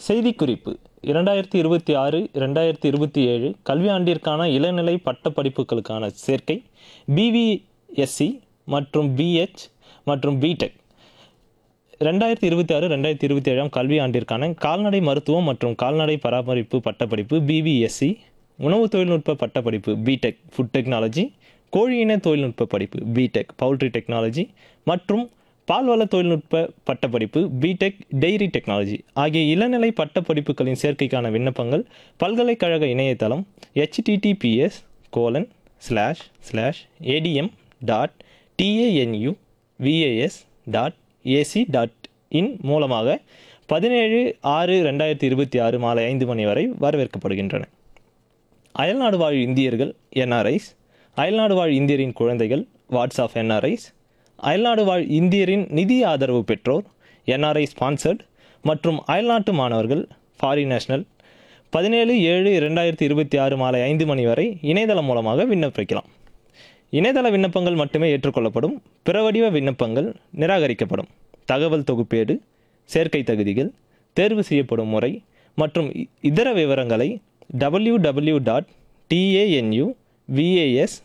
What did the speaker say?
செய்திக்குறிப்பு இரண்டாயிரத்தி இருபத்தி ஆறு இரண்டாயிரத்தி இருபத்தி ஏழு கல்வியாண்டிற்கான இளநிலை பட்டப்படிப்புகளுக்கான சேர்க்கை பிவிஎஸ்சி மற்றும் பிஹெச் மற்றும் பிடெக் ரெண்டாயிரத்தி இருபத்தி ஆறு ரெண்டாயிரத்தி இருபத்தி ஏழாம் கல்வி ஆண்டிற்கான கால்நடை மருத்துவம் மற்றும் கால்நடை பராமரிப்பு பட்டப்படிப்பு பிபிஎஸ்சி உணவு தொழில்நுட்ப பட்டப்படிப்பு பிடெக் ஃபுட் டெக்னாலஜி கோழியின தொழில்நுட்ப படிப்பு பிடெக் பவுல்ட்ரி டெக்னாலஜி மற்றும் பால்வள தொழில்நுட்ப பட்டப்படிப்பு பிடெக் டெய்ரி டெக்னாலஜி ஆகிய இளநிலை பட்டப்படிப்புகளின் சேர்க்கைக்கான விண்ணப்பங்கள் பல்கலைக்கழக இணையதளம் https colon slash slash ADM dot TANU VAS dot AC dot in மூலமாக பதினேழு ஆறு ரெண்டாயிரத்தி இருபத்தி ஆறு மாலை ஐந்து மணி வரை வரவேற்கப்படுகின்றன அயல்நாடு வாழ் இந்தியர்கள் என்ஆர்ஐஸ் அயல்நாடு வாழ் இந்தியரின் குழந்தைகள் வாட்ஸ்ஆப் என்ஆர்ஐஸ் அயல்நாடு வாழ் இந்தியரின் நிதி ஆதரவு பெற்றோர் என்ஆர்ஐ ஸ்பான்சர்ட் மற்றும் அயல்நாட்டு மாணவர்கள் ஃபாரின் நேஷனல் பதினேழு ஏழு இரண்டாயிரத்தி இருபத்தி ஆறு மாலை ஐந்து மணி வரை இணையதளம் மூலமாக விண்ணப்பிக்கலாம் இணையதள விண்ணப்பங்கள் மட்டுமே ஏற்றுக்கொள்ளப்படும் பிற வடிவ விண்ணப்பங்கள் நிராகரிக்கப்படும் தகவல் தொகுப்பேடு சேர்க்கை தகுதிகள் தேர்வு செய்யப்படும் முறை மற்றும் இ- இதர விவரங்களை www.tanuvas.ac.in டாட் டிஏஎன்யூ விஏஎஸ்